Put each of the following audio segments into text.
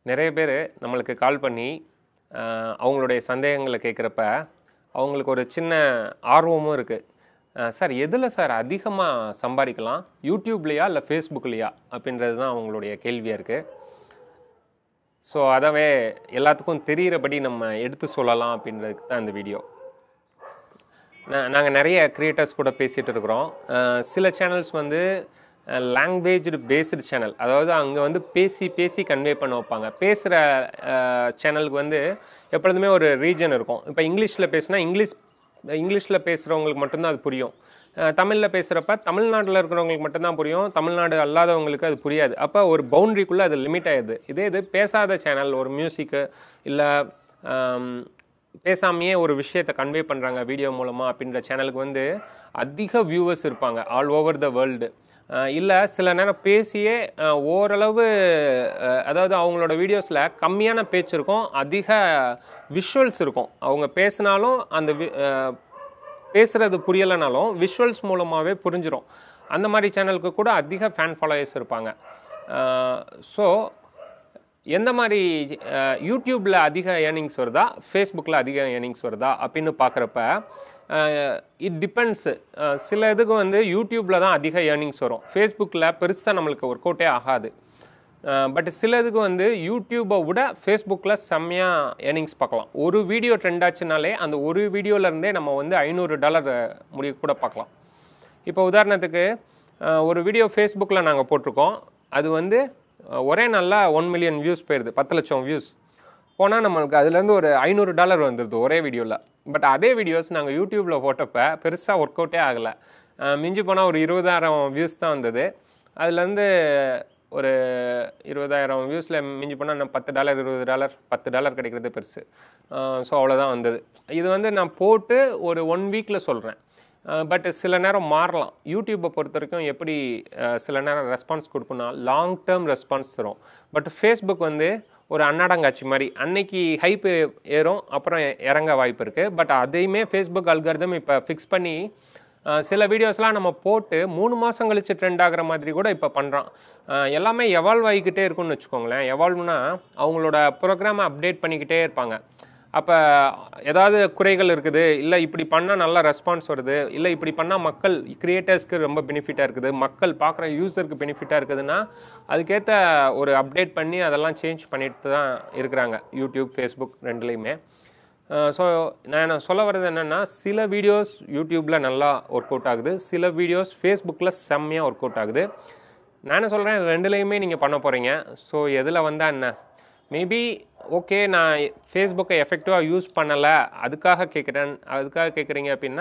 நிறைய பேர் நம்மளுக்கு கால் பண்ணி ஆஹ், அவங்களுடைய சந்தேகங்களை கேட்குறப்ப அவங்களுக்கு ஒரு சின்ன ஆர்வமும் இருக்குது சார் எதில் சார் அதிகமாக சம்பாதிக்கலாம் யூடியூப்லையா இல்லை ஃபேஸ்புக்லையா அப்படின்றது தான் அவங்களுடைய கேள்வியாக இருக்குது ஸோ அதவே எல்லாத்துக்கும் தெரிகிறபடி நம்ம எடுத்து சொல்லலாம் அப்படின்றதுக்கு தான் இந்த வீடியோ நாங்கள் நிறைய கிரியேட்டர்ஸ் கூட பேசிகிட்டு இருக்கிறோம் அஹ் சில சேனல்ஸ் வந்து லாங்குவேஜ் பேஸ்டு சேனல் அதாவது அங்கே வந்து பேசி பேசி கன்வே பண்ண வைப்பாங்க பேசுகிற சேனலுக்கு வந்து எப்பொழுதுமே ஒரு ரீஜன் இருக்கும் இப்போ இங்கிலீஷில் பேசினா இங்கிலீஷ் இங்கிலீஷில் பேசுகிறவங்களுக்கு மட்டும்தான் அது புரியும் தமிழில் பேசுகிறப்ப தமிழ்நாட்டில் இருக்கிறவங்களுக்கு மட்டும்தான் புரியும் தமிழ்நாடு அல்லாதவங்களுக்கு அது புரியாது அப்போ ஒரு பவுண்ட்ரிக்குள்ளே அது லிமிட் ஆயிடுது இதே இது பேசாத சேனல் ஒரு மியூசிக்கு இல்லை பேசாமையே ஒரு விஷயத்தை கன்வே பண்ணுறாங்க வீடியோ மூலமாக அப்படின்ற சேனலுக்கு வந்து அதிக வியூவர்ஸ் இருப்பாங்க ஆல் ஓவர் த வேர்ல்டு இல்லை சில நேரம் பேசியே அஹ், ஓரளவு அஹ், அதாவது அவங்களோட வீடியோஸில் கம்மியான பேச்சு இருக்கும் அதிக விஷுவல்ஸ் இருக்கும் அவங்க பேசினாலும் அந்த வி- அஹ், பேசுறது புரியலைனாலும் விஷுவல்ஸ் மூலமாகவே புரிஞ்சிடும் அந்த மாதிரி சேனலுக்கு கூட அதிக ஃபேன் ஃபாலோயர்ஸ் இருப்பாங்க ஸோ எந்த மாதிரி யூடியூப்பில் அதிக ஏர்னிங்ஸ் வருதா ஃபேஸ்புக்கில் அதிக ஏர்னிங்ஸ் வருதா அப்படின்னு பார்க்குறப்ப இட் டிபெண்ட்ஸ் சில இதுக்கு வந்து யூடியூப்பில் தான் அதிக ஏர்னிங்ஸ் வரும் ஃபேஸ்புக்கில் பெருசாக நம்மளுக்கு ஒர்க் அவுட்டே ஆகாது பட் சில இதுக்கு வந்து யூடியூப்பை விட ஃபேஸ்புக்கில் செம்மையாக ஏர்னிங்ஸ் பார்க்கலாம் ஒரு வீடியோ ட்ரெண்ட் ஆச்சுனாலே அந்த ஒரு வீடியோலேருந்தே நம்ம வந்து ஐநூறு டாலர் முடிய கூட பார்க்கலாம் இப்போ உதாரணத்துக்கு அஹ், ஒரு வீடியோ ஃபேஸ்புக்கில் நாங்கள் போட்டிருக்கோம் அது வந்து அஹ், ஒரே நாளில் ஒன் மில்லியன் வியூஸ் போயிடுது பத்து லட்சம் வியூஸ் போனால் நம்மளுக்கு அதுலேருந்து ஒரு ஐநூறு டாலர் வந்துடுது ஒரே வீடியோவில் பட் அதே வீடியோஸ் நாங்கள் யூடியூப்பில் போட்டப்ப பெருசாக ஒர்க் அவுட்டே ஆகலை மிஞ்சி போனால் ஒரு இருபதாயிரம் வியூஸ் தான் வந்தது அதுலேருந்து ஒரு இருபதாயிரம் வியூஸில் மிஞ்சி போனால் நான் பத்து டாலர் இருபது டாலர் பத்து டாலர் கிடைக்கிறது பெருசு ஸோ அவ்வளோதான் வந்தது இது வந்து நான் போட்டு ஒரு ஒன் வீக்கில் சொல்கிறேன் பட் சில நேரம் மாறலாம் யூடியூப்பை பொறுத்த வரைக்கும் எப்படி அஹ், சில நேரம் ரெஸ்பான்ஸ் கொடுக்குன்னா லாங் டேர்ம் ரெஸ்பான்ஸ் தரும் பட் ஃபேஸ்புக் வந்து ஒரு அன்னாடங்காட்சி மாதிரி அன்னைக்கு ஹைப்பு ஏறும் அப்புறம் இறங்க வாய்ப்பு இருக்குது பட் அதையுமே ஃபேஸ்புக் அல்காரிதம் இப்போ ஃபிக்ஸ் பண்ணி அஹ், சில வீடியோஸ்லாம் நம்ம போட்டு மூணு மாதம் கழிச்சு ட்ரெண்ட் ஆகுற மாதிரி கூட இப்போ பண்ணுறான் எல்லாமே எவால்வ் ஆகிக்கிட்டே இருக்கும்னு வச்சுக்கோங்களேன் எவால்வ்னா அவங்களோட ப்ரோக்ராமை அப்டேட் பண்ணிக்கிட்டே இருப்பாங்க அப்போ ஏதாவது குறைகள் இருக்குது இல்லை இப்படி பண்ணால் நல்ல ரெஸ்பான்ஸ் வருது இல்லை இப்படி பண்ணால் மக்கள் கிரியேட்டர்ஸ்க்கு ரொம்ப பெனிஃபிட்டாக இருக்குது மக்கள் பார்க்குற யூசருக்கு பெனிஃபிட்டாக இருக்குதுன்னா அதுக்கேற்ற ஒரு அப்டேட் பண்ணி அதெல்லாம் சேஞ்ச் பண்ணிட்டு தான் இருக்கிறாங்க யூடியூப் ஃபேஸ்புக் ரெண்டுலேயுமே ஸோ நான் என்ன சொல்ல வர்றது என்னென்னா சில வீடியோஸ் யூடியூப்பில் நல்லா ஒர்க் அவுட் ஆகுது சில வீடியோஸ் ஃபேஸ்புக்கில் செம்மையாக ஒர்க் அவுட் ஆகுது நான் என்ன சொல்கிறேன் ரெண்டுலேயுமே நீங்கள் பண்ண போகிறீங்க ஸோ எதில் வந்தால் என்ன மேபி ஓகே நான் ஃபேஸ்புக்கை எஃபெக்டிவாக யூஸ் பண்ணலை அதுக்காக கேட்குறேன் அதுக்காக கேட்குறீங்க அப்படின்னா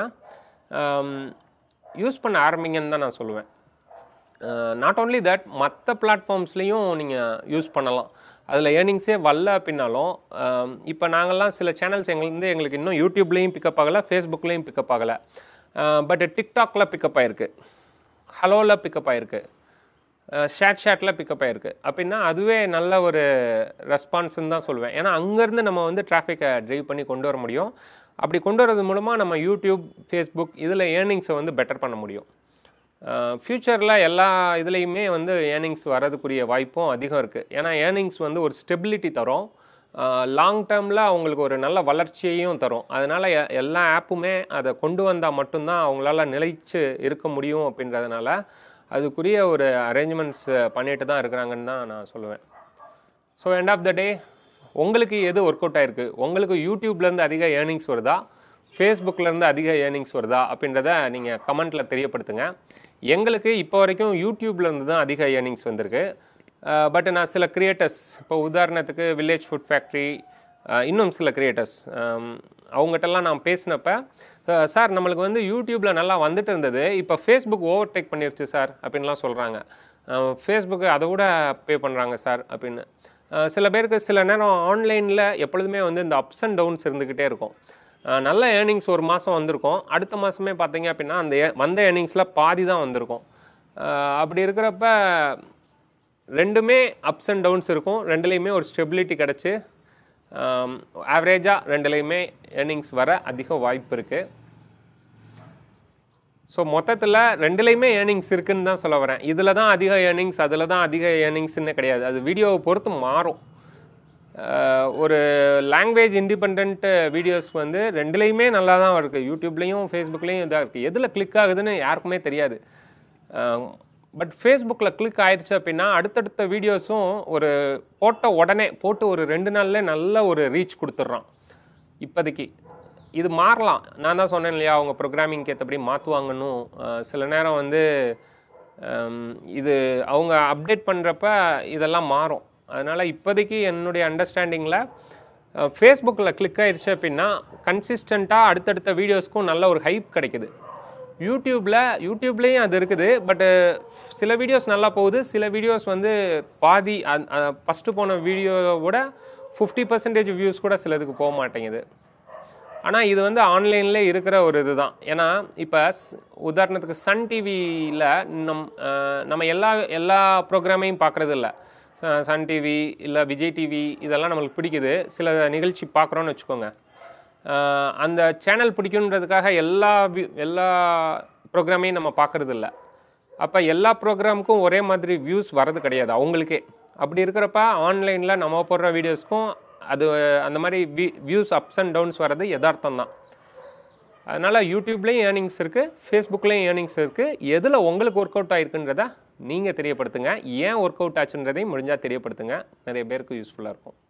யூஸ் பண்ண ஆரம்பிங்கன்னு தான் நான் சொல்லுவேன் நாட் ஓன்லி தட் மற்ற பிளாட்ஃபார்ம்ஸ்லேயும் நீங்கள் யூஸ் பண்ணலாம் அதில் ஏர்னிங்ஸே வரல அப்படின்னாலும் இப்போ நாங்கள்லாம் சில சேனல்ஸ் எங்களுக்கு எங்களுக்கு இன்னும் யூடியூப்லேயும் பிக்கப் ஆகலை ஃபேஸ்புக்லேயும் பிக்கப் ஆகலை பட் டிக்டாக்ல பிக்கப் ஆயிருக்கு ஹலோவில் பிக்கப் ஆயிருக்கு ஷேட் ஷேட்டில் பிக்கப் ஆயிருக்கு அப்படின்னா அதுவே நல்ல ஒரு ரெஸ்பான்ஸ்னு தான் சொல்லுவேன் ஏன்னா அங்கேருந்து நம்ம வந்து டிராஃபிக்கை ட்ரைவ் பண்ணி கொண்டு வர முடியும் அப்படி கொண்டு வரது மூலமாக நம்ம யூடியூப் ஃபேஸ்புக் இதில் ஏர்னிங்ஸை வந்து பெட்டர் பண்ண முடியும் ஃப்யூச்சரில் எல்லா இதுலேயுமே வந்து ஏர்னிங்ஸ் வரதுக்குரிய வாய்ப்பும் அதிகம் இருக்குது ஏன்னா ஏர்னிங்ஸ் வந்து ஒரு ஸ்டெபிலிட்டி தரும் லாங் டேர்மில் அவங்களுக்கு ஒரு நல்ல வளர்ச்சியையும் தரும் அதனால் எ- எல்லா ஆப்புமே அதை கொண்டு வந்தால் மட்டும்தான் அவங்களால நிலைச்சு இருக்க முடியும் அப்படின்றதுனால அதுக்குரிய ஒரு அரேஞ்ச்மெண்ட்ஸ் பண்ணிட்டு தான் இருக்கிறாங்கன்னு தான் நான் சொல்லுவேன் so end of the day உங்களுக்கு எது ஒர்க் அவுட் ஆயிருக்கு உங்களுக்கு யூடியூப்லேருந்து அதிக ஏர்னிங்ஸ் வருதா ஃபேஸ்புக்லேருந்து அதிக ஏர்னிங்ஸ் வருதா அப்படின்றத நீங்கள் கமெண்ட்டில் தெரியப்படுத்துங்க எங்களுக்கு இப்போ வரைக்கும் யூடியூப்லேருந்து தான் அதிக ஏர்னிங்ஸ் வந்திருக்கு பட் நான் சில கிரியேட்டர்ஸ் இப்போ உதாரணத்துக்கு வில்லேஜ் ஃபுட் ஃபேக்ட்ரி இன்னும் சில கிரியேட்டர்ஸ் அவங்ககிட்டலாம் நான் பேசினப்ப சார் நம்மளுக்கு வந்து யூடியூப்பில் நல்லா வந்துட்டு இருந்தது இப்போ ஃபேஸ்புக் ஓவர் டேக் பண்ணிருச்சு சார் அப்படின்லாம் சொல்கிறாங்க ஃபேஸ்புக்கு அதை விட பே பண்ணுறாங்க சார் அப்படின்னு அஹ் சில பேருக்கு சில நேரம் ஆன்லைனில் எப்பொழுதுமே வந்து இந்த அப்ஸ் அண்ட் டவுன்ஸ் இருந்துக்கிட்டே இருக்கும் அஹ் நல்ல ஏர்னிங்ஸ் ஒரு மாதம் வந்திருக்கும் அடுத்த மாதமே பார்த்தீங்க அப்படின்னா அந்த ear- வந்த ஏர்னிங்ஸில் பாதி தான் வந்திருக்கும் அஹ் அப்படி இருக்கிறப்ப ரெண்டுமே அப்ஸ் அண்ட் டவுன்ஸ் இருக்கும் ரெண்டுலேயுமே ஒரு ஸ்டெபிலிட்டி கிடச்சி ஆவரேஜாக ரெண்டுலேயுமே ஏர்னிங்ஸ் வர அதிக வாய்ப்பு இருக்குது ஸோ மொத்தத்தில் ரெண்டுலேயுமே ஏர்னிங்ஸ் இருக்குன்னு தான் சொல்ல வரேன் இதில் தான் அதிக ஏர்னிங்ஸ் அதில் தான் அதிக ஏர்னிங்ஸ்னு கிடையாது அது வீடியோவை பொறுத்து மாறும் அஹ், ஒரு லாங்குவேஜ் இண்டிபெண்ட் வீடியோஸ் வந்து ரெண்டுலேயுமே நல்லா தான் இருக்குது யூடியூப்லேயும் ஃபேஸ்புக்லேயும் இதாக இருக்குது எதில் கிளிக் ஆகுதுன்னு யாருக்குமே தெரியாது பட் ஃபேஸ்புக்கில் கிளிக் ஆயிடுச்சு அப்படின்னா அடுத்தடுத்த வீடியோஸும் ஒரு போட்ட உடனே போட்டு ஒரு ரெண்டு நாள்ல நல்ல ஒரு ரீச் கொடுத்துட்றான் இப்போதைக்கு இது மாறலாம் நான் தான் சொன்னேன் இல்லையா அவங்க ப்ரோக்ராமிங்க்கு ஏற்றபடி மாற்றுவாங்கன்னு சில நேரம் வந்து ஹம், இது அவங்க அப்டேட் பண்ணுறப்ப இதெல்லாம் மாறும் அதனால் இப்போதைக்கு என்னுடைய அண்டர்ஸ்டாண்டிங்கில் ஃபேஸ்புக்கில் கிளிக் ஆயிடுச்சு அப்படின்னா கன்சிஸ்டண்ட்டாக அடுத்தடுத்த வீடியோஸ்க்கும் நல்ல ஒரு ஹைப் கிடைக்குது யூடியூப்பில் யூடியூப்லேயும் அது இருக்குது பட்டு சில வீடியோஸ் நல்லா போகுது சில வீடியோஸ் வந்து பாதி ஃபஸ்ட்டு போன வீடியோவோட ஃபிஃப்டி பர்சன்டேஜ் வியூஸ் கூட சிலதுக்கு போக மாட்டேங்குது ஆனால் இது வந்து ஆன்லைனில் இருக்கிற ஒரு இதுதான் ஏன்னா இப்போ உதாரணத்துக்கு சன் டிவியில் நம் அஹ், நம்ம எல்லா எல்லா ப்ரோக்ராமையும் பார்க்குறது இல்லை சன் டிவி இல்லை விஜய் டிவி இதெல்லாம் நம்மளுக்கு பிடிக்குது சில நிகழ்ச்சி பார்க்குறோன்னு வச்சுக்கோங்க அஹ், அந்த சேனல் பிடிக்குன்றதுக்காக எல்லா வி- எல்லா ப்ரோக்ராமையும் நம்ம பார்க்கறது இல்ல அப்போ எல்லா ப்ரோக்ராமுக்கும் ஒரே மாதிரி வியூஸ் வரது கிடையாது அவங்களுக்கே அப்படி இருக்கிறப்ப ஆன்லைனில் நம்ம போடுற வீடியோஸ்க்கும் அது அந்த மாதிரி வியூஸ் அப்ஸ் அண்ட் டவுன்ஸ் வர்றது யதார்த்தம் தான் அதனால் யூடியூப்லேயும் ஏர்னிங்ஸ் இருக்குது ஃபேஸ்புக்லேயும் ஏர்னிங்ஸ் இருக்குது எதில் உங்களுக்கு ஒர்க் அவுட் ஆயிருக்குன்றத நீங்கள் தெரியப்படுத்துங்க ஏன் ஒர்க் அவுட் ஆச்சுன்றதையும் முடிஞ்சால் தெரியப்படுத்துங்க நிறைய பேருக்கு யூஸ்ஃபுல்லாக இருக்கும்